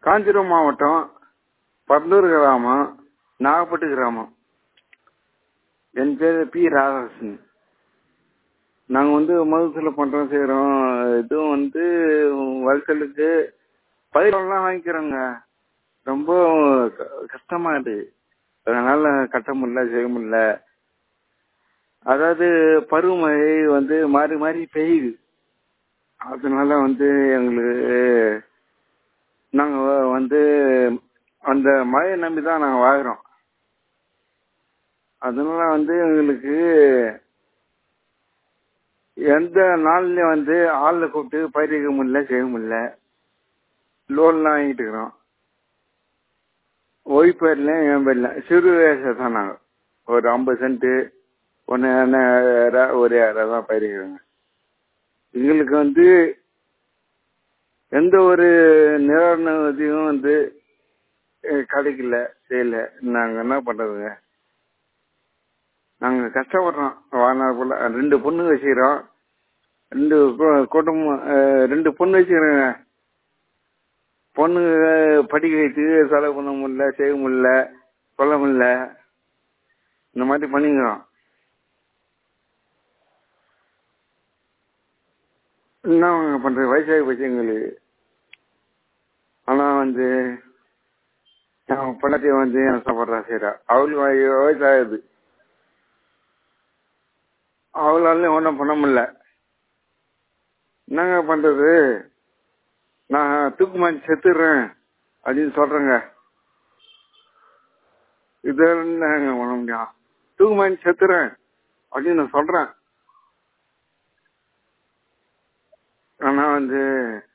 காஞ்சிபுரம் மாவட்டம் பர்லூர் கிராமம் நாகப்பட்டு கிராமம் என் பேர் பி ராதாகிருஷ்ணன் நாங்கள் வந்து மதுசில் பண்ணுறோம் செய்கிறோம் இதுவும் வந்து வளசலுக்கு பயிரெல்லாம் வாங்கிக்கிறோங்க ரொம்ப க- கஷ்டமா இது அதனால கட்ட முடியல செய்ய முடியல அதாவது பருவமழை வந்து மாறி மாறி பெய்யுது அதனால வந்து எங்களுக்கு நாங்கள் வந்து அந்த மழையை நம்பி தான் நாங்கள் வாழ்கிறோம் அதனால வந்து எங்களுக்கு எந்த நாள்லயும் வந்து ஆள்ல கூப்பிட்டு பயிரிக்க முடியல செய்ய முடியல லோன்லாம் வாங்கிட்டு இருக்கிறோம் ஒய் பேர்ல என் பேர்ல சிறு வயசு தான் நாங்கள் ஒரு ஐம்பது சென்ட் ஒன்று ஒரு ஏழை தான் பயிரிக்கிறோங்க எங்களுக்கு வந்து எந்த ஒரு நிவாரண உதவியும் வந்து அஹ், கிடைக்கல செய்யல நாங்கள் என்ன பண்ணுறதுங்க நாங்கள் கஷ்டப்படுறோம் வாழ்நாள் போல ரெண்டு பொண்ணு வச்சுக்கிறோம் ரெண்டு கு- குடும்பம் அஹ், ரெண்டு பொண்ணு வச்சுக்கிறோங்க பொண்ணு படிக்க வைத்து செலவு பண்ண முடியல செய்ய முடியல சொல்ல முடியல இந்த மாதிரி பண்ணிக்கிறோம் என்ன பண்றது வயசாகி போச்சு எங்களுக்கு ஆனா வந்து என் பொண்ணாத்தையும் வந்து கஷ்டப்படுறா செய்யறா அவளுக்கு வய- வயசாகுது அவளால ஒன்றும் பண்ண முடியல என்னங்க பண்றது நான் தூக்கு மாட்டி செத்துடுறேன் அப்படின்னு சொல்றேங்க இது என்னங்க பண்ண முடியும் தூக்கு மாட்டி செத்துறேன் அப்படின்னு நான் சொல்றேன் ஆனா வந்து